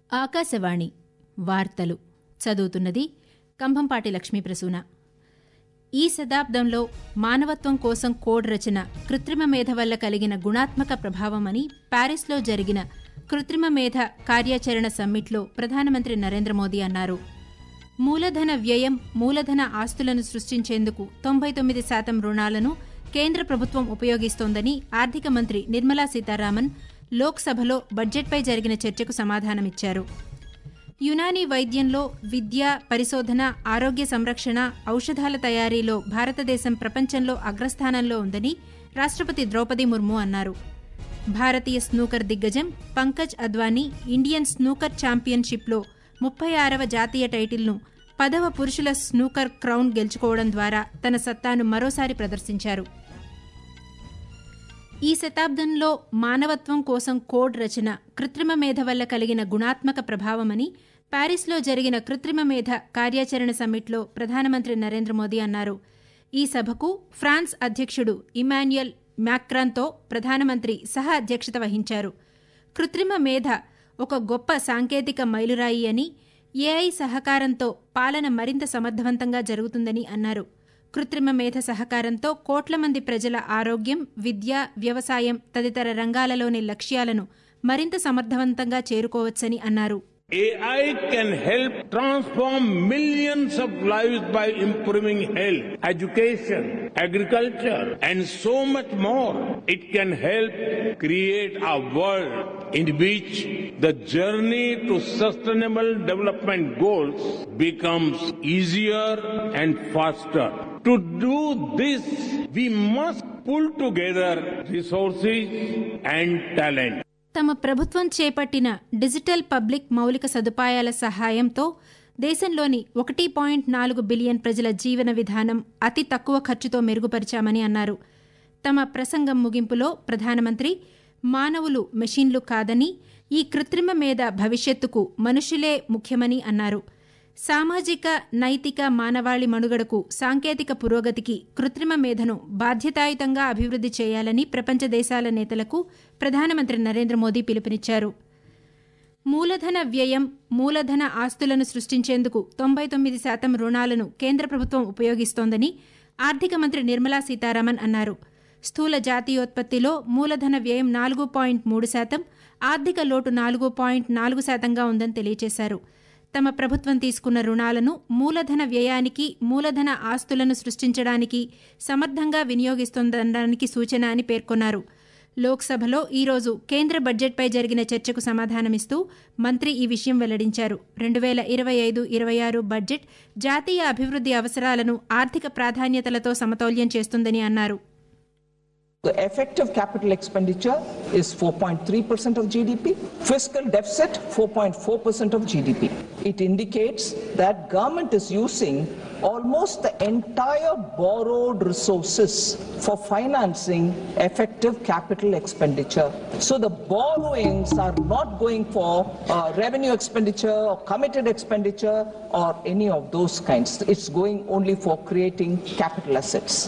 ఆకాశవాణి వార్తలు చదువుతున్నది కంభంపాటి లక్ష్మీప్రసూన ఈ శతాబ్దంలో మానవత్వం కోసం కోడ్ రచన కృత్రిమ మేధ వల్ల కలిగిన గుణాత్మక ప్రభావమని ప్యారిస్లో జరిగిన కృత్రిమ మేధ కార్యాచరణ సమ్మిట్లో ప్రధానమంత్రి నరేంద్ర మోదీ అన్నారు మూలధన వ్యయం మూలధన ఆస్తులను సృష్టించేందుకు తొంభై తొమ్మిది శాతం రుణాలను కేంద్ర ప్రభుత్వం ఉపయోగిస్తోందని ఆర్థిక మంత్రి నిర్మలా సీతారామన్ లోక్సభలో బడ్జెట్పై జరిగిన చర్చకు సమాధానమిచ్చారు యునానీ వైద్యంలో విద్య పరిశోధన ఆరోగ్య సంరక్షణ ఔషధాల తయారీలో భారతదేశం ప్రపంచంలో అగ్రస్థానంలో ఉందని రాష్ట్రపతి ద్రౌపది ముర్ము అన్నారు భారతీయ స్నూకర్ దిగ్గజం పంకజ్ అద్వానీ ఇండియన్ స్నూకర్ ఛాంపియన్షిప్లో ముప్పై ఆరవ జాతీయ టైటిల్ను పదవ పురుషుల స్నూకర్ క్రౌన్ గెలుచుకోవడం ద్వారా తన సత్తాను మరోసారి ప్రదర్శించారు ఈ శతాబ్దంలో మానవత్వం కోసం కోడ్ రచన కృత్రిమ మేధ వల్ల కలిగిన గుణాత్మక ప్రభావమని ప్యారిస్లో జరిగిన కృత్రిమ మేధ కార్యాచరణ సమ్మిట్లో ప్రధానమంత్రి నరేంద్ర మోదీ అన్నారు ఈ సభకు ఫ్రాన్స్ అధ్యక్షుడు ఇమాన్యుయల్ మ్యాక్రాన్తో ప్రధానమంత్రి సహ అధ్యక్షత వహించారు కృత్రిమ మేధ ఒక గొప్ప సాంకేతిక మైలురాయి అని ఏఐ సహకారంతో పాలన మరింత సమర్థవంతంగా జరుగుతుందని అన్నారు కృత్రిమ మేధ సహకారంతో కోట్ల మంది ప్రజల ఆరోగ్యం విద్య వ్యవసాయం తదితర రంగాలలోని లక్ష్యాలను మరింత సమర్థవంతంగా చేరుకోవచ్చని అన్నారు AI can help transform millions of lives by improving health, education, agriculture, and so much more. It can help create a world in which the journey to sustainable development goals becomes easier and faster. To do this, we must pull together resources and talent. తమ ప్రభుత్వం చేపట్టిన digital public మౌలిక సదుపాయాల సహాయంతో దేశంలోని ఒకటి point నాలుగు billion ప్రజల జీవన విధానం అతి తక్కువ ఖర్చుతో మెరుగుపరిచామని అన్నారు తమ ప్రసంగం ముగింపులో ప్రధానమంత్రి మానవులు మెషిన్లు కాదని ఈ కృత్రిమ మీద భవిష్యత్తుకు మనుషులే ముఖ్యమని అన్నారు సామాజిక నైతిక మానవాళి మనుగడకు సాంకేతిక పురోగతికి కృత్రిమ మేధను బాధ్యతాయుతంగా అభివృద్ధి చేయాలని ప్రపంచ దేశాల నేతలకు ప్రధానమంత్రి నరేంద్ర మోదీ పిలుపునిచ్చారు మూలధన వ్యయం మూలధన ఆస్తులను సృష్టించేందుకు తొంభై తొమ్మిది శాతం రుణాలను కేంద్ర ప్రభుత్వం ఉపయోగిస్తోందని ఆర్థిక మంత్రి నిర్మలా సీతారామన్ అన్నారు స్థూల జాతీయోత్పత్తిలో మూలధన వ్యయం నాలుగు పాయింట్ మూడు శాతం ఆర్థిక లోటు నాలుగు పాయింట్ నాలుగు శాతంగా ఉందని తెలియజేశారు తమ ప్రభుత్వం తీసుకున్న రుణాలను మూలధన వ్యయానికి మూలధన ఆస్తులను సృష్టించడానికి సమర్థంగా వినియోగిస్తోందనడానికి సూచన అని పేర్కొన్నారు లోక్సభలో ఈరోజు కేంద్ర బడ్జెట్పై జరిగిన చర్చకు సమాధానమిస్తూ మంత్రి ఈ విషయం వెల్లడించారు రెండు వేల ఇరవై ఐదు ఇరవై ఆరు బడ్జెట్ జాతీయ అభివృద్ధి అవసరాలను ఆర్థిక ప్రాధాన్యతలతో సమతౌల్యం చేస్తుందని అన్నారు The effective capital expenditure is 4.3% of GDP, fiscal deficit 4.4% of GDP. It indicates that government is using almost the entire borrowed resources for financing effective capital expenditure. So the borrowings are not going for uh, revenue expenditure or committed expenditure or any of those kinds. It's going only for creating capital assets.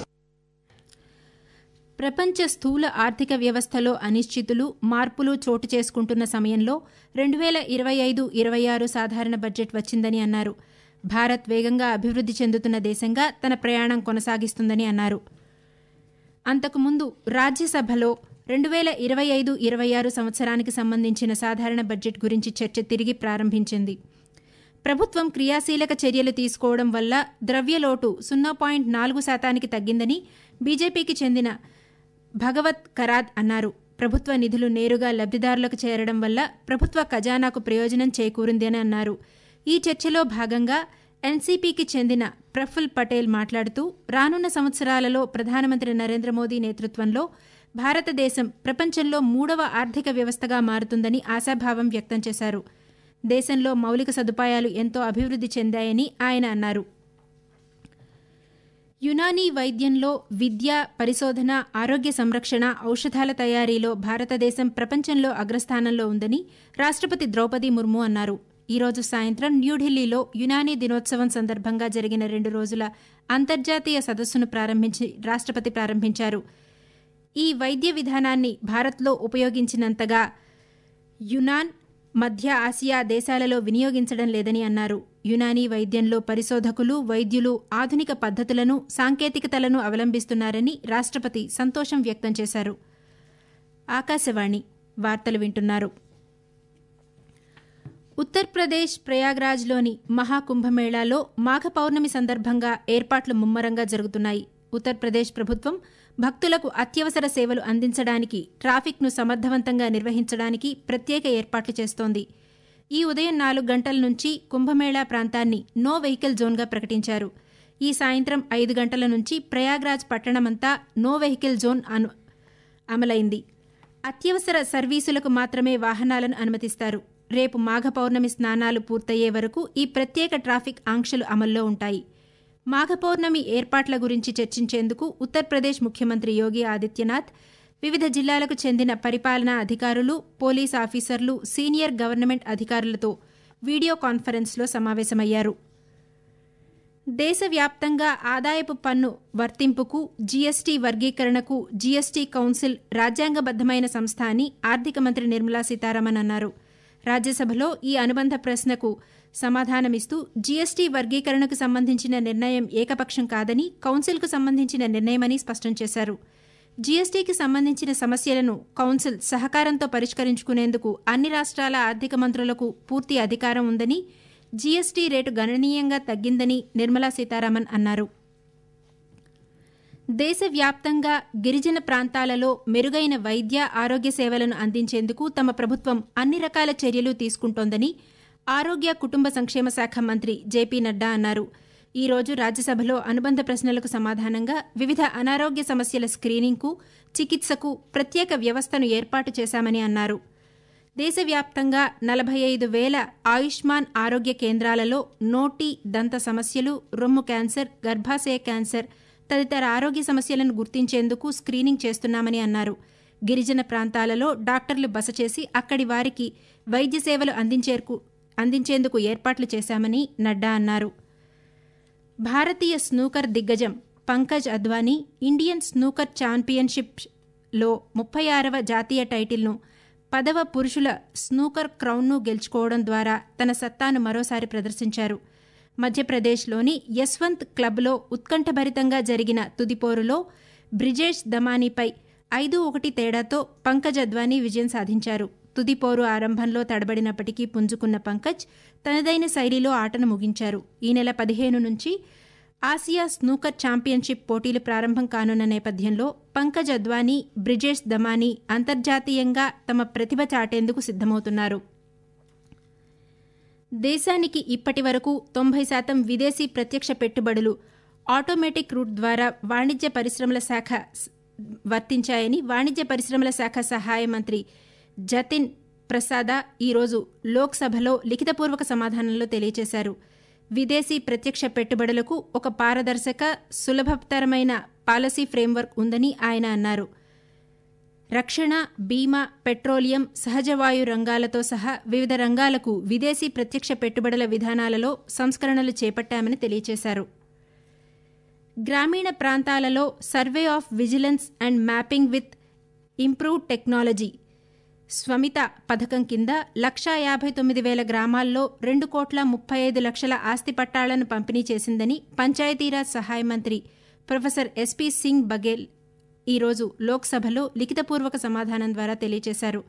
ప్రపంచ స్థూల ఆర్థిక వ్యవస్థలో అనిశ్చితులు మార్పులు చోటు చేసుకుంటున్న సమయంలో రెండు వేల ఇరవై ఐదు ఇరవై ఆరు సాధారణ బడ్జెట్ వచ్చిందని అన్నారు భారత్ వేగంగా అభివృద్ధి చెందుతున్న దేశంగా తన ప్రయాణం కొనసాగిస్తుందని అన్నారు అంతకుముందు రాజ్యసభలో రెండు వేల ఇరవై ఐదు ఇరవై ఆరు సంవత్సరానికి సంబంధించిన సాధారణ బడ్జెట్ గురించి చర్చ తిరిగి ప్రారంభించింది ప్రభుత్వం క్రియాశీలక చర్యలు తీసుకోవడం వల్ల ద్రవ్యలోటు సున్నా పాయింట్ నాలుగు శాతానికి తగ్గిందని బీజేపీకి చెందిన భగవత్ కరాద్ అన్నారు ప్రభుత్వ నిధులు నేరుగా లబ్దిదారులకు చేరడం వల్ల ప్రభుత్వ ఖజానాకు ప్రయోజనం చేకూరిందని అన్నారు ఈ చర్చలో భాగంగా ఎన్సీపీకి చెందిన ప్రఫుల్ పటేల్ మాట్లాడుతూ రానున్న సంవత్సరాలలో ప్రధానమంత్రి నరేంద్ర మోదీ నేతృత్వంలో భారతదేశం ప్రపంచంలో మూడవ ఆర్థిక వ్యవస్థగా మారుతుందని ఆశాభావం వ్యక్తం చేశారు దేశంలో మౌలిక సదుపాయాలు ఎంతో అభివృద్ధి చెందాయని ఆయన అన్నారు యునానీ వైద్యంలో విద్య పరిశోధన ఆరోగ్య సంరక్షణ ఔషధాల తయారీలో భారతదేశం ప్రపంచంలో అగ్రస్థానంలో ఉందని రాష్ట్రపతి ద్రౌపది ముర్ము అన్నారు ఈరోజు సాయంత్రం న్యూఢిల్లీలో యునానీ దినోత్సవం సందర్భంగా జరిగిన రెండు రోజుల అంతర్జాతీయ సదస్సును ప్రారంభించి రాష్ట్రపతి ప్రారంభించారు ఈ వైద్య విధానాన్ని భారత్లో ఉపయోగించినంతగా యునాన్ మధ్య ఆసియా దేశాలలో వినియోగించడం లేదని అన్నారు యునానీ వైద్యంలో పరిశోధకులు వైద్యులు ఆధునిక పద్ధతులను సాంకేతికతలను అవలంబిస్తున్నారని రాష్ట్రపతి సంతోషం వ్యక్తం చేశారు ఆకాశవాణి వార్తలు వింటున్నారు ఉత్తరప్రదేశ్ ప్రయాగ్రాజ్లోని మహాకుంభమేళాలో మాఘ పౌర్ణమి సందర్భంగా ఏర్పాట్లు ముమ్మరంగా జరుగుతున్నాయి ఉత్తరప్రదేశ్ ప్రభుత్వం భక్తులకు అత్యవసర సేవలు అందించడానికి ట్రాఫిక్ను సమర్థవంతంగా నిర్వహించడానికి ప్రత్యేక ఏర్పాట్లు చేస్తోంది ఈ ఉదయం నాలుగు గంటల నుంచి కుంభమేళా ప్రాంతాన్ని నో వెహికల్ జోన్గా ప్రకటించారు ఈ సాయంత్రం ఐదు గంటల నుంచి ప్రయాగ్రాజ్ పట్టణమంతా నో వెహికల్ జోన్ అను అమలైంది అత్యవసర సర్వీసులకు మాత్రమే వాహనాలను అనుమతిస్తారు రేపు మాఘ పౌర్ణమి స్నానాలు పూర్తయ్యే వరకు ఈ ప్రత్యేక ట్రాఫిక్ ఆంక్షలు అమల్లో ఉంటాయి మాఘ పౌర్ణమి ఏర్పాట్ల గురించి చర్చించేందుకు ఉత్తరప్రదేశ్ ముఖ్యమంత్రి యోగి ఆదిత్యనాథ్ వివిధ జిల్లాలకు చెందిన పరిపాలనా అధికారులు పోలీస్ ఆఫీసర్లు సీనియర్ గవర్నమెంట్ అధికారులతో వీడియో కాన్ఫరెన్స్లో సమావేశమయ్యారు దేశవ్యాప్తంగా ఆదాయపు పన్ను వర్తింపుకు జీఎస్టీ వర్గీకరణకు జీఎస్టీ కౌన్సిల్ రాజ్యాంగబద్దమైన సంస్థ అని ఆర్థిక మంత్రి నిర్మలా సీతారామన్ అన్నారు రాజ్యసభలో ఈ అనుబంధ ప్రశ్నకు సమాధానమిస్తూ జీఎస్టీ వర్గీకరణకు సంబంధించిన నిర్ణయం ఏకపక్షం కాదని కౌన్సిల్కు సంబంధించిన నిర్ణయమని స్పష్టం చేశారు జీఎస్టీకి సంబంధించిన సమస్యలను కౌన్సిల్ సహకారంతో పరిష్కరించుకునేందుకు అన్ని రాష్ట్రాల ఆర్థిక మంత్రులకు పూర్తి అధికారం ఉందని జీఎస్టీ రేటు గణనీయంగా తగ్గిందని నిర్మలా సీతారామన్ అన్నారు దేశవ్యాప్తంగా గిరిజన ప్రాంతాలలో మెరుగైన వైద్య ఆరోగ్య సేవలను అందించేందుకు తమ ప్రభుత్వం అన్ని రకాల చర్యలు తీసుకుంటోందని ఆరోగ్య కుటుంబ సంక్షేమ శాఖ మంత్రి జేపీ నడ్డా అన్నారు ఈ రోజు రాజ్యసభలో అనుబంధ ప్రశ్నలకు సమాధానంగా వివిధ అనారోగ్య సమస్యల స్క్రీనింగ్కు చికిత్సకు ప్రత్యేక వ్యవస్థను ఏర్పాటు చేశామని అన్నారు దేశవ్యాప్తంగా నలభై ఐదు వేల ఆయుష్మాన్ ఆరోగ్య కేంద్రాలలో నోటి దంత సమస్యలు రొమ్ము క్యాన్సర్ గర్భాశయ క్యాన్సర్ తదితర ఆరోగ్య సమస్యలను గుర్తించేందుకు స్క్రీనింగ్ చేస్తున్నామని అన్నారు గిరిజన ప్రాంతాలలో డాక్టర్లు బస చేసి అక్కడి వారికి వైద్య సేవలు అందించేందుకు అందించేందుకు ఏర్పాట్లు చేశామని నడ్డా అన్నారు భారతీయ స్నూకర్ దిగ్గజం పంకజ్ అద్వానీ ఇండియన్ స్నూకర్ ఛాంపియన్షిప్లో ముప్పై ఆరవ జాతీయ టైటిల్ను పదవ పురుషుల స్నూకర్ క్రౌన్ను గెలుచుకోవడం ద్వారా తన సత్తాను మరోసారి ప్రదర్శించారు మధ్యప్రదేశ్లోని యశ్వంత్ క్లబ్లో ఉత్కంఠభరితంగా జరిగిన తుదిపోరులో బ్రిజేష్ దమానీపై ఐదు ఒకటి తేడాతో పంకజ్ అద్వానీ విజయం సాధించారు తుదిపోరు ఆరంభంలో తడబడినప్పటికీ పుంజుకున్న పంకజ్ తనదైన శైలిలో ఆటను ముగించారు ఈ నెల పదిహేను నుంచి ఆసియా స్నూకర్ ఛాంపియన్షిప్ పోటీలు ప్రారంభం కానున్న నేపథ్యంలో పంకజ్ అద్వానీ బ్రిజేష్ దమానీ అంతర్జాతీయంగా తమ ప్రతిభ చాటేందుకు సిద్దమవుతున్నారు దేశానికి ఇప్పటి వరకు తొంభై శాతం విదేశీ ప్రత్యక్ష పెట్టుబడులు ఆటోమేటిక్ రూట్ ద్వారా వాణిజ్య పరిశ్రమల శాఖ వర్తించాయని వాణిజ్య పరిశ్రమల శాఖ సహాయ మంత్రి జతిన్ ప్రసాద ఈరోజు లోక్సభలో లిఖితపూర్వక సమాధానంలో తెలియజేశారు విదేశీ ప్రత్యక్ష పెట్టుబడులకు ఒక పారదర్శక సులభతరమైన పాలసీ ఫ్రేమ్వర్క్ ఉందని ఆయన అన్నారు రక్షణ బీమా పెట్రోలియం సహజవాయు రంగాలతో సహా వివిధ రంగాలకు విదేశీ ప్రత్యక్ష పెట్టుబడుల విధానాలలో సంస్కరణలు చేపట్టామని తెలియజేశారు గ్రామీణ ప్రాంతాలలో survey of vigilance and mapping with improve technology Swamitva పథకం కింద లక్షా యాభై తొమ్మిది వేల గ్రామాల్లో రెండు కోట్ల ముప్పై ఐదు లక్షల ఆస్తి పట్టాలను పంపిణీ చేసిందని పంచాయతీరాజ్ సహాయ మంత్రి ప్రొఫెసర్ ఎస్పీ సింగ్ బఘేల్ ఈరోజు లోక్సభలో లిఖితపూర్వక సమాధానం ద్వారా తెలియజేశారు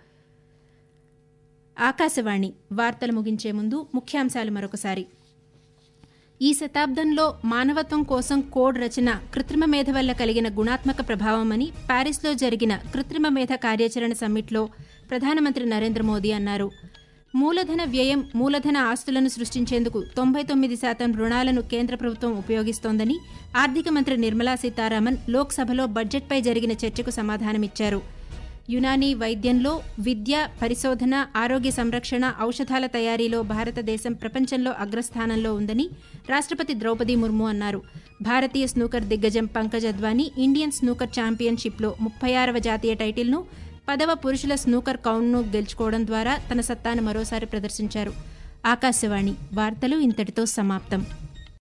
ఆకాశవాణి వార్తలు ముగించే ముందు ముఖ్యాంశాలు మరొకసారి ఈ శతాబ్దంలో మానవత్వం కోసం కోడ్ రచన కృత్రిమ మేధ వల్ల కలిగిన గుణాత్మక ప్రభావమని ప్యారిస్లో జరిగిన కృత్రిమ మేధ కార్యాచరణ సమ్మిట్లో ప్రధానమంత్రి నరేంద్ర మోదీ అన్నారు మూలధన వ్యయం మూలధన ఆస్తులను సృష్టించేందుకు తొంభై తొమ్మిది శాతం రుణాలను కేంద్ర ప్రభుత్వం ఉపయోగిస్తోందని ఆర్థిక మంత్రి నిర్మలా సీతారామన్ లోక్సభలో బడ్జెట్పై జరిగిన చర్చకు సమాధానమిచ్చారు యునానీ వైద్యంలో విద్య పరిశోధన ఆరోగ్య సంరక్షణ ఔషధాల తయారీలో భారతదేశం ప్రపంచంలో అగ్రస్థానంలో ఉందని రాష్ట్రపతి ద్రౌపది ముర్ము అన్నారు భారతీయ స్నూకర్ దిగ్గజం పంకజ్ అద్వానీ ఇండియన్ స్నూకర్ ఛాంపియన్షిప్లో ముప్పై ఆరవ జాతీయ టైటిల్ను పదవ పురుషుల స్నూకర్ కౌంట్ను గెలుచుకోవడం ద్వారా తన సత్తాను మరోసారి ప్రదర్శించారు ఆకాశవాణి వార్తలు ఇంతటితో సమాప్తం